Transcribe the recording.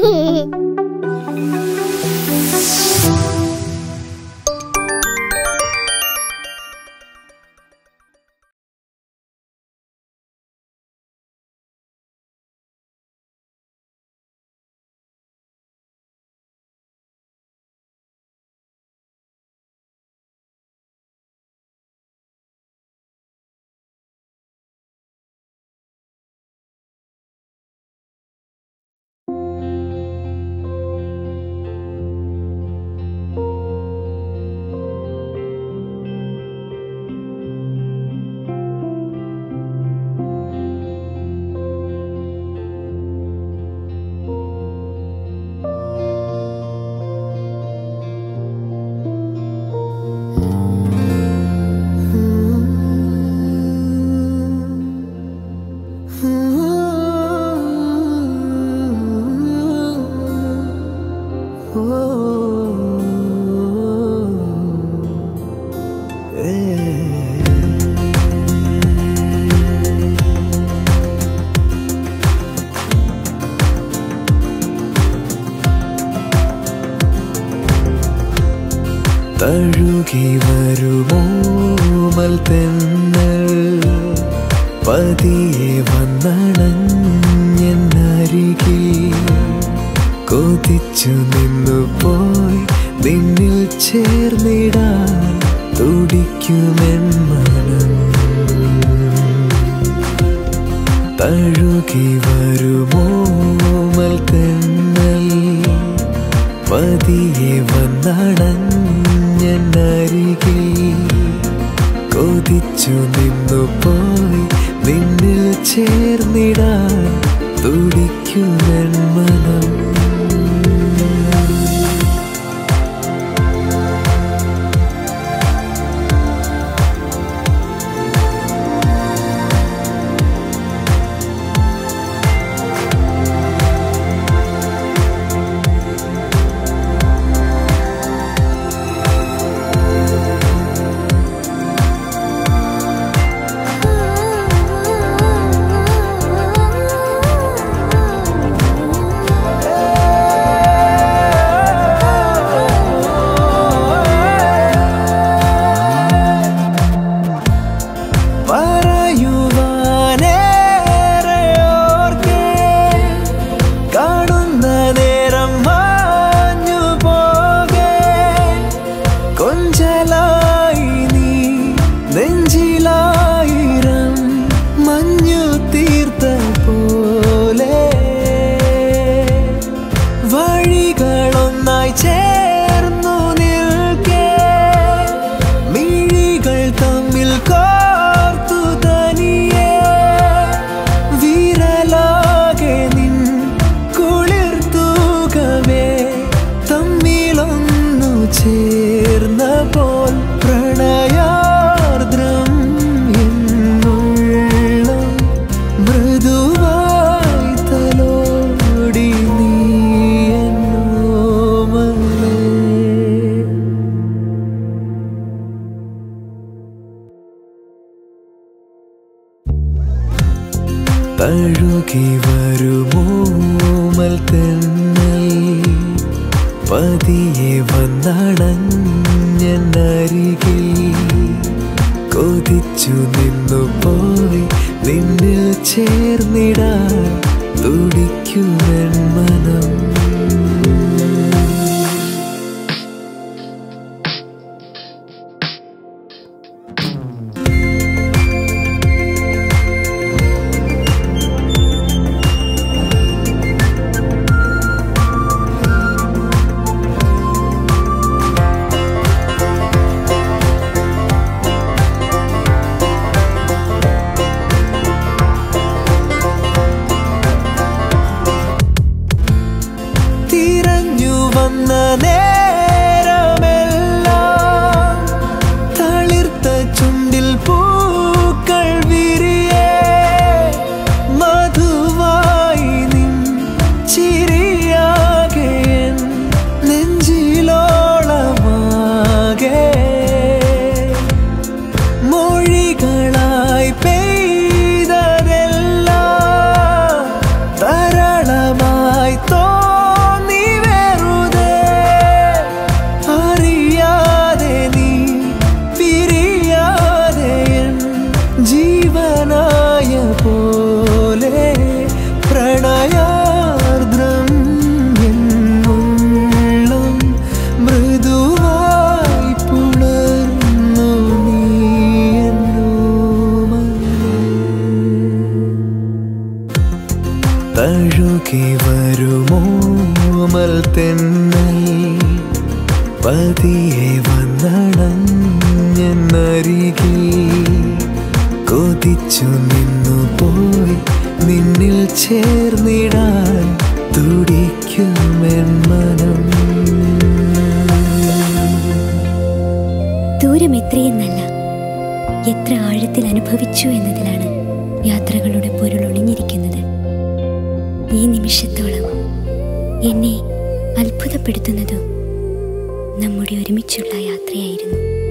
തഴുകി വരുമോമൽ തെന്നൽ പതിയെ വന്നണഞ്ഞരികിൽ കൊതിച്ചു നിന്നു പോയി നിന്നിൽ ചേർന്നിടാൻ തുടിക്കുമെൻ മനം തഴുകി വരുമോമൽ തെന്നൽ പതിയെ വന്നണഞ്ഞരികിൽ കൊതിച്ചു നിന്നു പോയി നിന്നിൽ ചേർന്നിടാൻ തുടിക്കുമെൻ മനം പറയുവാനേറെ ഓർക്കേ കാണുന്ന നേരം മാഞ്ഞു പോകെ കൊഞ്ചലായി നീ നെഞ്ചിലായിരം മഞ്ഞു തീർത്ത പോലെ വഴികളൊന്നായി ചേർന്നു നിൽക്കേ മിഴികൾ തമ്മിൽ കോർത്തു തനിയെ വിരലാകെ നിൻ കുളിർത്തൂകവേ തമ്മിലൊന്നു ചേർന്ന പോൽ പ്രണയാർദ്രം എന്നുള്ളം മൃദുവായി തലോടി നീ എന്നോമലേ തഴുകി വരുമോമൽ തെന്നൽ പതിയെ വന്നണഞ്ഞരികിൽ കൊതിച്ചു നിന്നു പോയി നിന്നിൽ ചേർന്നിടാൻ തുടിക്കുമെൻ മനം തഴുകി വരുമോ മൽ തെന്നൽ പതിയെ വന്നണഞ്ഞെന്നരികിൽ കൊതിച്ചു നിന്നു പോയി നിന്നിൽ ചേർന്നിടാൻ തുടിക്കുമെൻ മനം ദൂരം എത്രയെന്നല്ല എത്ര ആഴത്തിൽ അനുഭവിച്ചു എന്നതിലാണ് യാത്രകളുടെ പൊരുൾ ഒളിഞ്ഞിരിക്കുന്നത് ഈ നിമിഷത്തോളം എന്നെ അത്ഭുതപ്പെടുത്തുന്നതും നമ്മുടെ ഒരുമിച്ചുള്ള യാത്രയായിരുന്നു